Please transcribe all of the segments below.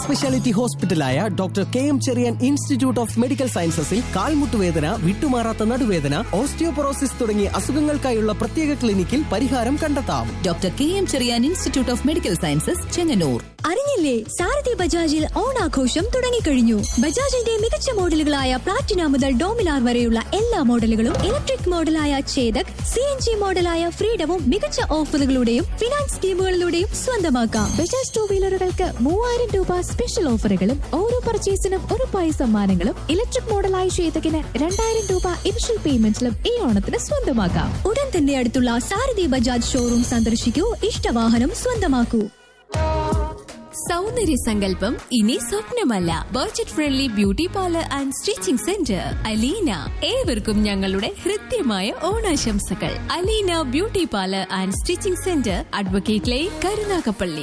Speciality ഹോസ്പിറ്റലായ doctor K M Cherian institute of medical സയൻസസിൽ കാൽമുട്ടുവേദന വിട്ടുമാറാത്ത നടുവേദന ഓസ്റ്റിയോപൊറോസിസ് തുടങ്ങിയ അസുഖങ്ങൾക്കായുള്ള പ്രത്യേക ക്ലിനിക്കിൽ പരിഹാരം കണ്ടെത്താം doctor K M Cherian institute of medical sciences Chengannur അറിഞ്ഞില്ലേ സാരഥി ബജാജിൽ ഓണാഘോഷം തുടങ്ങിക്കഴിഞ്ഞു ബജാജിന്റെ മികച്ച മോഡലുകളായ പ്ലാറ്റിന മുതൽ ഡോമിനാർ വരെയുള്ള എല്ലാ മോഡലുകളും ഇലക്ട്രിക് മോഡലായ ചേതക് സി എൻ ജി മോഡലായ ഫ്രീഡവും മികച്ച ഓഫറുകളുടെയും ഫിനാൻസ് സ്കീമുകളിലൂടെയും സ്വന്തമാക്കാം ബജാജ് ടൂ വീലറുകൾക്ക് മൂവായിരം രൂപ സ്പെഷ്യൽ ഓഫറുകളും ഓരോ പർച്ചേസിനും ഒരു പൈസ സമ്മാനങ്ങളും ഇലക്ട്രിക് മോഡലായ ചേതകിന് രണ്ടായിരം രൂപ ഇനിഷ്യൽ പേയ്മെന്റിലും ഈ ഓണത്തിന് സ്വന്തമാക്കാം ഉടൻ തന്നെ അടുത്തുള്ള സാരഥി ബജാജ് ഷോറൂം സന്ദർശിക്കൂ ഇഷ്ടവാഹനം സ്വന്തമാക്കൂ സൗന്ദര്യ സങ്കല്പം ഇനി സ്വപ്നമല്ല budget friendly beauty parlour and stitching centre Aleena ഏവർക്കും ഞങ്ങളുടെ ഹൃദ്യമായ ഓണാശംസകൾ Aleena beauty parlour and stitching centre advocate line Karunagappally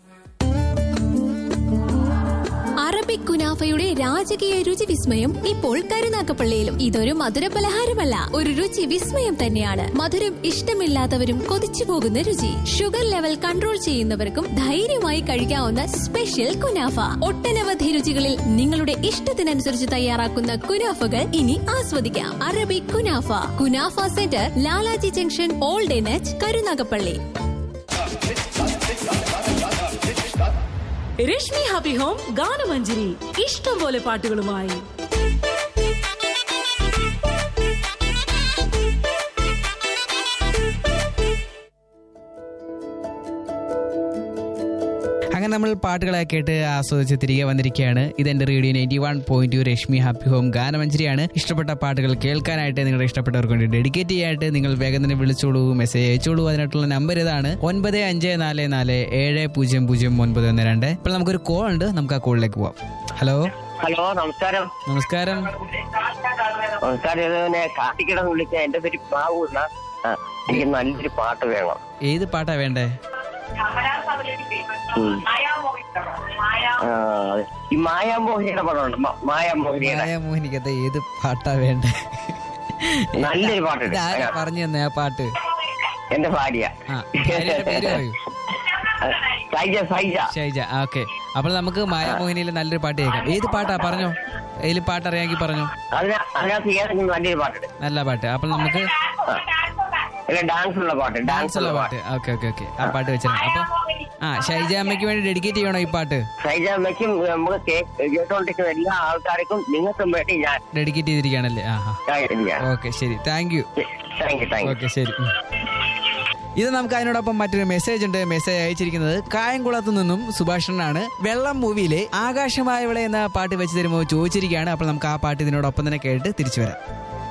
Arabic കുനാഫയുടെ രാജകീയ രുചി വിസ്മയം ഇപ്പോൾ കരുനാക്കപ്പള്ളിയിലും ഇതൊരു മധുര പലഹാരമല്ല ഒരു രുചി വിസ്മയം തന്നെയാണ് മധുരം ഇഷ്ടമില്ലാത്തവരും കൊതിച്ചു പോകുന്ന രുചി ഷുഗർ ലെവൽ കൺട്രോൾ ചെയ്യുന്നവർക്കും ധൈര്യമായി കഴിക്കാവുന്ന സ്പെഷ്യൽ കുനാഫ ഒട്ടനവധി രുചികളിൽ നിങ്ങളുടെ ഇഷ്ടത്തിനനുസരിച്ച് തയ്യാറാക്കുന്ന കുനാഫകൾ ഇനി ആസ്വദിക്കാം അറബിക് കുനാഫ കുനാഫ സെന്റർ ലാലാജി ജംഗ്ഷൻ ഓൾഡ് എനച്ച് കരുനാഗപ്പള്ളി രശ്മി ഹാപ്പി ഹോം ഗാനമഞ്ജരി ഇഷ്ടം പോലെ പാട്ടുകളുമായി അങ്ങനെ നമ്മൾ പാട്ടുകളൊക്കെ കേട്ട് ആസ്വദിച്ച് തിരികെ വന്നിരിക്കുകയാണ് ഇതെന്റെ radio ninety one point two Rashmi happy home ഗാനമഞ്ചരിയാണ് ഇഷ്ടപ്പെട്ട പാട്ടുകൾ കേൾക്കാനായിട്ട് നിങ്ങളുടെ ഇഷ്ടപ്പെട്ടവർക്ക് വേണ്ടി ഡെഡിക്കേറ്റ് ചെയ്യാനായിട്ട് നിങ്ങൾ വേഗം തന്നെ വിളിച്ചോളൂ മെസ്സേജ് അയച്ചോളൂ അതിനായിട്ടുള്ള നമ്പർ ഇതാണ് ഒൻപത് അഞ്ച് നാല് നാല് ഏഴ് പൂജ്യം പൂജ്യം ഒൻപത് ഒന്ന് രണ്ട് ഇപ്പോൾ നമുക്കൊരു കോൾ ഉണ്ട് നമുക്ക് ആ കോളിലേക്ക് പോവാം ഹലോ ഹലോ നമസ്കാരം നമസ്കാരം നമസ്കാരം ഇത് പിന്നെ കാട്ടിക്കിടന്ന് വിളിച്ച എന്റെ പേര് ബാബു എന്നാ ആ, എനിക്ക് നല്ലൊരു പാട്ട് വേണം ഏത് പാട്ടാ വേണ്ടേ ഉം. ആ, അതെ. ഈ മായാമോഹിനിയുടെ പടമുണ്ട് മ- മായാമോഹിനിയുടെ മോഹിനിക്കത്തെ ഏത് പാട്ടാ വേണ്ടേ നല്ലൊരു പാട്ടുണ്ട് ആരാ പറഞ്ഞു തന്നെ ആ പാട്ട് എന്റെ ഭാര്യ ആ ഭാര്യയുടെ പേര് പറയൂ സൈജ സൈജ ഷൈജ ഓക്കെ അപ്പോൾ നമുക്ക് മായാമോഹിനിയിൽ നല്ലൊരു പാട്ട് കേൾക്കാം ഏത് പാട്ടാ പറഞ്ഞോ ഏത് പാട്ട് അറിയാമെങ്കിൽ പറഞ്ഞോ അതിന അതിനകത്ത് ഏതെങ്കിലും നല്ലൊരു പാട്ടുണ്ട് നല്ല പാട്ട് അപ്പോൾ നമുക്ക് ആ. അല്ല ഡാൻസ് ഉള്ള പാട്ട് ഡാൻസ് ഡാൻസ് ഉള്ള ഉള്ള പാട്ട് പാട്ട് ഓക്കെ ഓക്കെ ഓക്കെ ആ പാട്ട് വെച്ചിട്ടുണ്ട് അപ്പൊ ആ ഷൈജ അമ്മയ്ക്ക് വേണ്ടി ഡെഡിക്കേറ്റ് ചെയ്യണോ ഈ പാട്ട് സൈജ അമ്മയ്ക്കും നമുക്ക് കേ- കേട്ടോണ്ടിരിക്കുന്ന എല്ലാ ആൾക്കാർക്കും നിങ്ങൾക്കും വേണ്ടി ഞാൻ ഡെഡിക്കേറ്റ് ചെയ്തിരിക്കുകയാണല്ലേ ആ ഓക്കെ ശരി thank you thank you thank you okay ശരി ഉം. ഇത് നമുക്ക് അതിനോടൊപ്പം മറ്റൊരു മെസ്സേജ് ഉണ്ട് മെസ്സേജ് അയച്ചിരിക്കുന്നത് കായംകുളത്ത് നിന്നും സുഭാഷണനാണ് വെള്ളം മൂവിയിലെ ആകാശമായവളെ എന്ന പാട്ട് വെച്ച് തരുമോ ചോദിച്ചിരിക്കുകയാണ് അപ്പോൾ നമുക്ക് ആ പാട്ട് ഇതിനോടൊപ്പം തന്നെ കേട്ട് തിരിച്ചു വരാം